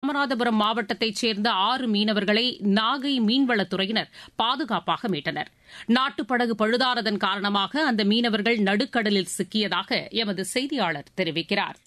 ராமநாதபுரம் மாவட்டத்தைச் சேர்ந்த ஆறு மீனவர்களை நாகை மீன்வளத்துறையினர் பாதுகாப்பாக மீட்டனர் நாட்டுப்படகு பழுதானதன் காரணமாக அந்த மீனவர்கள் நடுக்கடலில் சிக்கியதாக எமது செய்தியாளர் தெரிவிக்கிறார்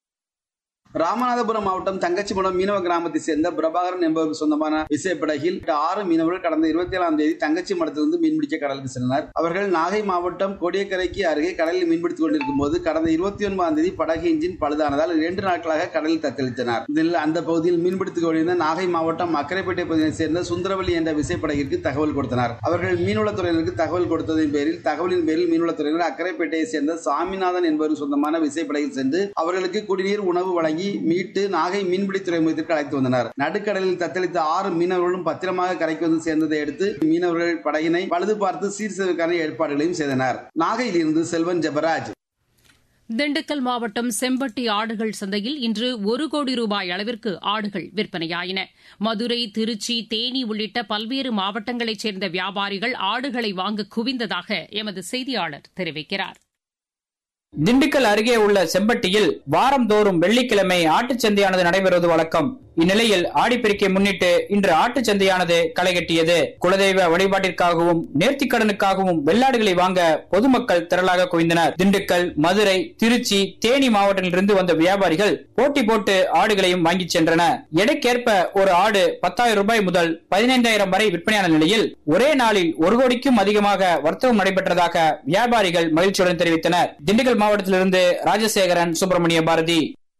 ராமநாதபுரம் மாவட்டம் தங்கச்சிபுரம் மீனவ கிராமத்தை சேர்ந்த பிரபாகரன் என்பவருக்கு சொந்தமான விசைப்படகில் ஆறு மீனவர்கள் கடந்த இருபத்தி ஏழாம் தேதி தங்கச்சி மடத்திலிருந்து மீன்பிடிக்க கடலுக்கு சென்றனர் அவர்கள் நாகை மாவட்டம் கோடியக்கரைக்கு அருகே கடலில் மீன்பிடித்துக் கொண்டிருக்கும் போது கடந்த இருபத்தி ஒன்பதாம் தேதி படகு இன்ஜின் பழுதானதால் இரண்டு நாட்களாக கடலில் தத்தளித்தனர் இதில் அந்த பகுதியில் மீன்பிடித்துக் கொண்டிருந்த நாகை மாவட்டம் அக்கரைப்பேட்டை பகுதியைச் சேர்ந்த சுந்தரவல்லி என்ற விசைப்படகிற்கு தகவல் கொடுத்தனர் அவர்கள் மீன்வளத்துறையினருக்கு தகவல் கொடுத்ததின் பேரில் தகவலின் பேரில் மீன்வளத்துறையினர் அக்கரைப்பேட்டையை சேர்ந்த சாமிநாதன் என்பவருக்கு சொந்தமான விசைப்படகில் சென்று அவர்களுக்கு குடிநீர் உணவு வழங்கி மீட்டு நாகை மீன்பிடி துறைமுகத்திற்கு அழைத்து வந்தனர் நடுக்கடலில் தத்தளித்த ஆறு மீனவர்களும் பத்திரமாக கரைக்கு வந்து சேர்ந்ததை அடுத்து மீனவர்கள் படகினை பழுது பார்த்து சீர் செய்வதற்கான ஏற்பாடுகளையும் செய்தனர் நாகையில் இருந்து செல்வன் ஜெபராஜ் திண்டுக்கல் மாவட்டம் செம்பட்டி ஆடுகள் சந்தையில் இன்று ஒரு கோடி ரூபாய் அளவிற்கு ஆடுகள் விற்பனையாயின மதுரை திருச்சி தேனி உள்ளிட்ட பல்வேறு மாவட்டங்களைச் சேர்ந்த வியாபாரிகள் ஆடுகளை வாங்க குவிந்ததாக எமது செய்தியாளர் தெரிவிக்கிறார் திண்டுக்கல் அருகே உள்ள செம்பட்டியில் வாரந்தோறும் வெள்ளிக்கிழமை ஆட்டுச் சந்தையானது நடைபெறுவது வழக்கம் இந்நிலையில் ஆடிப்பெருக்கை முன்னிட்டு இன்று ஆட்டுச் சந்தையானது களைகட்டியது குலதெய்வ வழிபாட்டிற்காகவும் நேர்த்திக்கடனுக்காகவும் வெள்ளாடுகளை வாங்க பொதுமக்கள் திரளாக குவிந்தனர் திண்டுக்கல் மதுரை திருச்சி தேனி மாவட்டத்திலிருந்து வந்த வியாபாரிகள் போட்டி போட்டு ஆடுகளையும் வாங்கிச் சென்றன எடைக்கேற்ப ஒரு ஆடு பத்தாயிரம் ரூபாய் முதல் பதினைந்தாயிரம் வரை விற்பனையான நிலையில் ஒரே நாளில் ஒரு கோடிக்கும் அதிகமாக வர்த்தகம் நடைபெற்றதாக வியாபாரிகள் மகிழ்ச்சியுடன் தெரிவித்தனர் திண்டுக்கல் மாவட்டத்திலிருந்து ராஜசேகரன் சுப்பிரமணிய பாரதி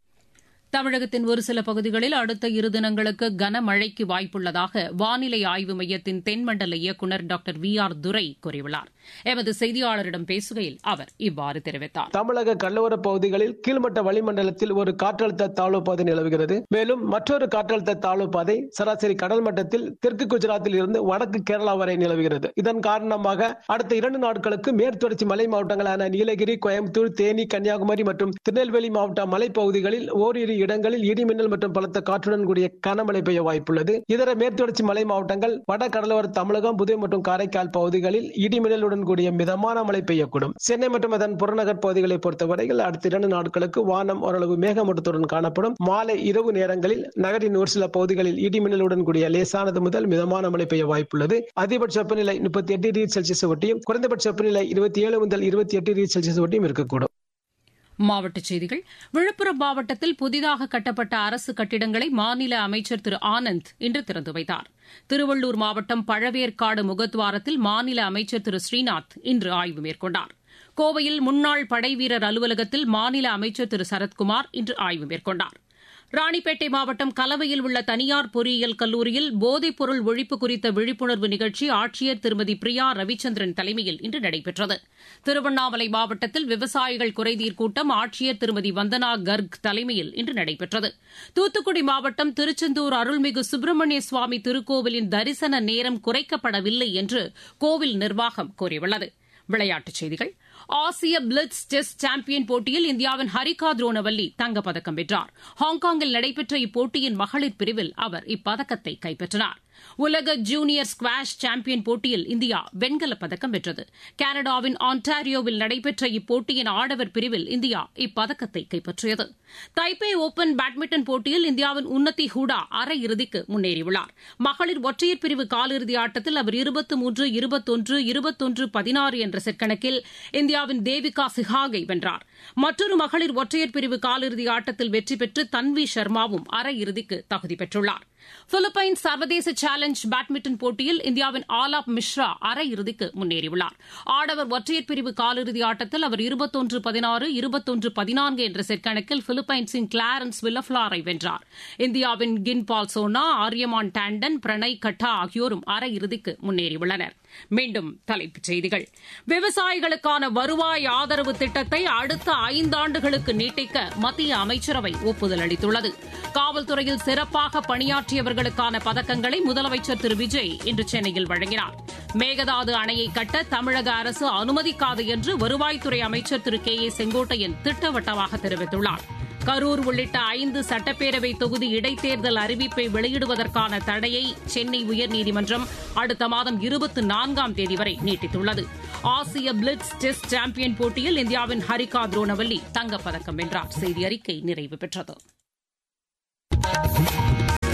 தமிழகத்தின் ஒரு சில பகுதிகளில் அடுத்த இரு தினங்களுக்கு கனமழைக்கு வாய்ப்புள்ளதாக வானிலை ஆய்வு மையத்தின் தென்மண்டல இயக்குநர் டாக்டர் வி ஆர் துரை கூறியுள்ளார் எமது செய்தியாளரிடம் பேசுகையில் அவர் இவ்வாறு தெரிவித்தார் தமிழக கடலோர பகுதிகளில் கீழ்மட்ட வளிமண்டலத்தில் ஒரு காற்றழுத்த தாழ்வு பாதை நிலவுகிறது மேலும் மற்றொரு காற்றழுத்த தாழ்வு பாதை சராசரி கடல் மட்டத்தில் தெற்கு குஜராத்தில் இருந்து வடக்கு கேரளா வரை நிலவுகிறது இதன் காரணமாக அடுத்த இரண்டு நாட்களுக்கு மேற்தொடர்ச்சி மலை மாவட்டங்களான நீலகிரி கோயம்புத்தூர் தேனி கன்னியாகுமரி மற்றும் திருநெல்வேலி மாவட்ட மலைப்பகுதிகளில் ஓரிரு இடங்களில் இடிமின்னல் மற்றும் பலத்த காற்றுடன் கூடிய கனமழை பெய்ய வாய்ப்புள்ளது இதர மேற்தொடர்ச்சி மலை மாவட்டங்கள் வட கடலோர தமிழகம் புதுவை மற்றும் காரைக்கால் பகுதிகளில் இடிமின்னலுடன் கூடிய மிதமான மழை பெய்யக்கூடும் சென்னை மற்றும் அதன் புறநகர் பகுதிகளை பொறுத்தவரையில் அடுத்த இரண்டு நாட்களுக்கு வானம் ஓரளவு மேகமூட்டத்துடன் காணப்படும் மாலை இரவு நேரங்களில் நகரின் ஒரு சில பகுதிகளில் இடிமின்னலுடன் கூடிய லேசானது முதல் மிதமான மழை பெய்ய வாய்ப்புள்ளது அதிகபட்ச வெப்பநிலை முப்பத்தி எட்டு டிகிரி செல்சியஸ் ஒட்டியும் குறைந்தபட்ச வெப்பநிலை இருபத்தி ஏழு முதல் இருபத்தி எட்டு டிகிரி செல்சியஸ் ஒட்டியும் இருக்கக்கூடும் மாவட்டச் செய்திகள் விழுப்புரம் மாவட்டத்தில் புதிதாக கட்டப்பட்ட அரசு கட்டிடங்களை மாநில அமைச்சர் திரு ஆனந்த் இன்று திறந்து வைத்தார் திருவள்ளூர் மாவட்டம் பழவேற்காடு முகத்வாரத்தில் மாநில அமைச்சர் திரு ஸ்ரீநாத் இன்று ஆய்வு மேற்கொண்டார் கோவையில் முன்னாள் படைவீரர் அலுவலகத்தில் மாநில அமைச்சர் திரு சரத்குமார் இன்று ஆய்வு மேற்கொண்டார் ராணிப்பேட்டை மாவட்டம் கலவையில் உள்ள தனியார் பொறியியல் கல்லூரியில் போதைப்பொருள் ஒழிப்பு குறித்த விழிப்புணர்வு நிகழ்ச்சி ஆட்சியர் திருமதி பிரியா ரவிச்சந்திரன் தலைமையில் இன்று நடைபெற்றது திருவண்ணாமலை மாவட்டத்தில் விவசாயிகள் குறைதீர் கூட்டம் ஆட்சியர் திருமதி வந்தனா கர்க் தலைமையில் இன்று நடைபெற்றது தூத்துக்குடி மாவட்டம் திருச்செந்தூர் அருள்மிகு சுப்பிரமணிய சுவாமி திருக்கோவிலின் தரிசன நேரம் குறைக்கப்படவில்லை என்று கோவில் நிர்வாகம் கூறியுள்ளது விளையாட்டுச் செய்திகள் ஆசிய பிளிட்ஸ் டெஸ்ட் சாம்பியன் போட்டியில் இந்தியாவின் ஹரிகா துரோனவல்லி தங்கப்பதக்கம் வென்றார் ஹாங்காங்கில் நடைபெற்ற இப்போட்டியின் மகளிர் பிரிவில் அவர் இப்பதக்கத்தை கைப்பற்றினார் உலக ஜூனியர் ஸ்குவாஷ் சாம்பியன் போட்டியில் இந்தியா வெண்கலப் பதக்கம் வென்றது கனடாவின் ஆன்டாரியோவில் நடைபெற்ற இப்போட்டியின் ஆடவர் பிரிவில் இந்தியா இப்பதக்கத்தை கைப்பற்றியது தைப்பே ஓபன் பேட்மிண்டன் போட்டியில் இந்தியாவின் உன்னதி ஹூடா அரையிறுதிக்கு முன்னேறியுள்ளார் மகளிர் ஒற்றையர் பிரிவு காலிறுதி ஆட்டத்தில் அவர் இருபத்து மூன்று இருபத்தொன்று இருபத்தொன்று பதினாறு என்ற செட் கணக்கில் இந்தியாவின் தேவிகா சிஹாகை வென்றார் மற்றொரு மகளிர் ஒற்றையர் பிரிவு காலிறுதி ஆட்டத்தில் வெற்றி பெற்று தன்வி சர்மாவும் அரையிறுதிக்கு தகுதி பெற்றுள்ளார் பிலிப்பைன்ஸ் சர்வதேச சேலஞ்ச் பேட்மிண்டன் போட்டியில் இந்தியாவின் ஆலாப் மிஸ்ரா அரையிறுதிக்கு முன்னேறியுள்ளார் ஆடவர் ஒற்றையர் பிரிவு காலிறுதி ஆட்டத்தில் அவர் இருபத்தொன்று பதினாறு இருபத்தொன்று பதினான்கு என்ற செட் கணக்கில் பிலிப்பைன்ஸின் கிளாரன்ஸ் வில்லஃபிளாரை வென்றார் இந்தியாவின் கின் பால் சோனா ஆரியமான் டாண்டன் பிரணய் கட்டா ஆகியோரும் அரையிறுதிக்கு முன்னேறியுள்ளனர் மீண்டும் தலைப்புச் செய்திகள் விவசாயிகளுக்கான வருவாய் ஆதரவு திட்டத்தை அடுத்த ஐந்தாண்டுகளுக்கு நீட்டிக்க மத்திய அமைச்சரவை ஒப்புதல் அளித்துள்ளது காவல்துறையில் சிறப்பாக பணியாற்றியவர்களுக்கான பதக்கங்களை முதலமைச்சர் திரு விஜய் இன்று சென்னையில் வழங்கினார் மேகதாது அணையை கட்ட தமிழக அரசு அனுமதிக்காது என்று வருவாய்த்துறை அமைச்சர் திரு கே ஏ செங்கோட்டையன் திட்டவட்டமாக தெரிவித்துள்ளார் கரூர் உள்ளிட்ட ஐந்து சட்டப்பேரவை தொகுதி இடைத்தேர்தல் அறிவிப்பை வெளியிடுவதற்கான தடையை சென்னை உயர்நீதிமன்றம் அடுத்த மாதம் இருபத்தி நான்காம் தேதி வரை நீட்டித்துள்ளது ஆசிய பிளிட்ஸ் டெஸ்ட் சாம்பியன் போட்டியில் இந்தியாவின் ஹரிகா துரோனவல்லி தங்கப்பதக்கம் வென்றார் செய்தி அறிக்கை நிறைவு பெற்றது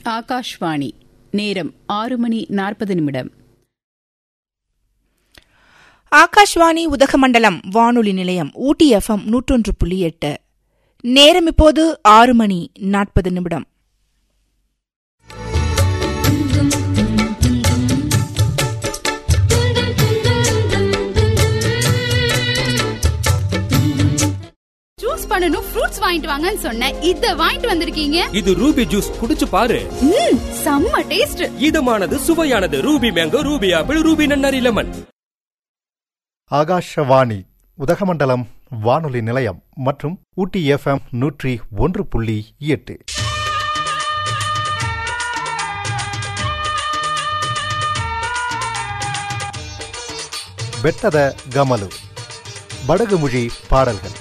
ஆகாஷ்வாணி நேரம் ஆறு மணி நாற்பது நிமிடம் ஆகாஷ்வாணி உதகமண்டலம் வானொலி நிலையம் ஊட்டி எஃப்எம் நூற்றொன்று புள்ளி எட்டு நேரம் இப்போது ஆறு மணி நாற்பது நிமிடம் ஜூஸ் பண்ணனும் ஃப்ரூட்ஸ் வாங்கிட்டு வாங்கன்னு சொன்னேன் இத வாங்கிட்டு வந்திருக்கீங்க இது ரூபி ஜூஸ் குடிச்சு பாரு ம் செம்ம டேஸ்ட் இதமானது சுவையானது Ruby mango Ruby apple Ruby நன்னாரி லெமன் ஆகாஷவாணி உதகமண்டலம் வானொலி நிலையம் மற்றும் ஊட்டி எஃப்எம் நூற்றி ஒன்று புள்ளி எட்டு ಬೆಟ್ಟದ ಗಮಲು ಬಡಗುಮುಳಿ ಪಾಡಲ್ಗಳು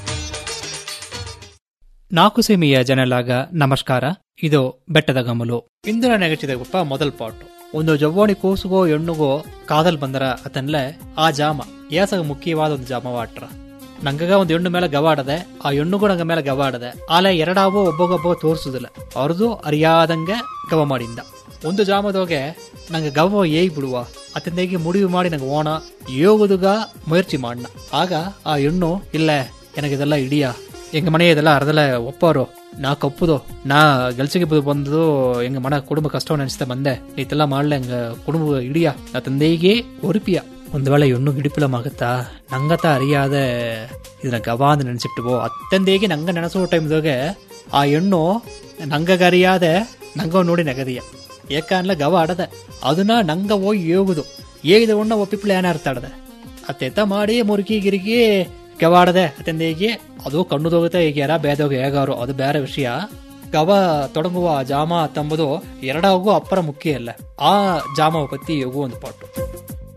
ನಾಲ್ಕು ಸೀಮೆಯ ಜನಲಾಗ ನಮಸ್ಕಾರ ಇದು ಬೆಟ್ಟದ ಗಮಲು ಇಂದಿನ ನೆಗಚಿದ ಗೊಪ್ಪ ಮೊದಲ್ ಪಾಟು ಒಂದು ಜವ್ವಾಣಿ ಕೂಸುಗೋ ಹೆಣ್ಣುಗೋ ಕಾದಲ್ ಬಂದರ ಅತನ್ಲೆ ಆ ಜಾಮ ಏಸಗ ಮುಖ್ಯವಾದ ಒಂದು ಜಾಮವಾಟ್ರ ನಂಗಗ ಒಂದು ಹೆಣ್ಣು ಮೇಲೆ ಗವಾಡದೆ ಆ ಹೆಣ್ಣುಗೂ ನಂಗ ಮೇಲೆ ಗವಾಡದೆ ಆಲೆ ಎರಡಾವೋ ಒಬ್ಬಗೊಬ್ಬ ತೋರಿಸುದಿಲ್ಲ ಅವ್ರದ್ದು ಅರಿಯಾದಂಗೆ ಗವ ಮಾಡಿಂದ ಒಂದು ಜಾಮದೋಗೆ ನಂಗೆ ಗವ ಏಗ್ ಬಿಡುವ ಅತಂದೇಗೆ ಮುಡಿವು ಮಾಡಿ ನಂಗೆ ಓಣ ಯೋಗುದುಗ ಮುಯற்சி ಮಾಡಣ ಆಗ ಆ ಹೆಣ್ಣು ಇಲ್ಲ எனக்கிதெல்லாம் ಇಡಿಯಾ எங்க மனையை இதெல்லாம் அறதல ஒப்பாரோ நான் கப்புதோ நான் ಗೆಲ್ಸಿಗೆ ಬಂದು எங்க ಮನ ಕುಟುಂಬ ಕಷ್ಟ ನೆನೆಸ್ತಾ ಬಂದೆ ನೀತೆಲ್ಲ ಮಾಡ್ಲೆ எங்க ಕುಟುಂಬ ಇಡಿಯಾ ನಾ ತಂದೆಗೆ ಒರಿಪಿಯ ಒಂದು ವೇಳೆ ಹೆಣ್ಣು ಗಿಡಿಪಿಲಮಾಗುತ್ತಾ ನಂಗತ ಅರಿಯಾದ ಇದನ್ನ ಗವಾಂದ ನೆನೆಸಿಟ್ಟು ಅತ್ತಂದೇಗೆ ನಂಗ ನೆನೆಸೋ ಟೈಮ್ದಾಗೆ ಆ ಹೆಣ್ಣು ನಂಗಗರಿಯಾದೆ ನಂಗ ನೋಡಿ ನೆಗದಿಯ ಏಕಾನ್ಲ ಗವ ಆಡದೆ ಅದನ್ನ ನಂಗ ಹೋಗಿ ಏಗುದು ಏಗಿದ ಒಣ್ಣ ಒಪ್ಪಿಪ್ಲ ಏನಾರ್ತಾಡದೆ ಅತ್ತೆತ್ತ ಮಾಡಿ ಮುರುಕಿ ಗಿರಿಕಿ ಗವಾಡದೆ ಅತ್ತಂದೇಗೆ ಅದು ಕಣ್ಣುದೋಗುತ್ತೆ ಈಗ ಯಾರ ಬೇದೋಗ ಹೇಗಾರು ಅದು ಬೇರೆ ವಿಷಯ ಗವ ತೊಡಗುವ ಜಾಮ ತಂಬುದು ಎರಡಾಗೂ ಅಪ್ಪರ ಮುಖ್ಯ ಅಲ್ಲ ಆ ಜಾಮ ಪತ್ತಿ ಯೋಗು ಒಂದು ಪಾಟು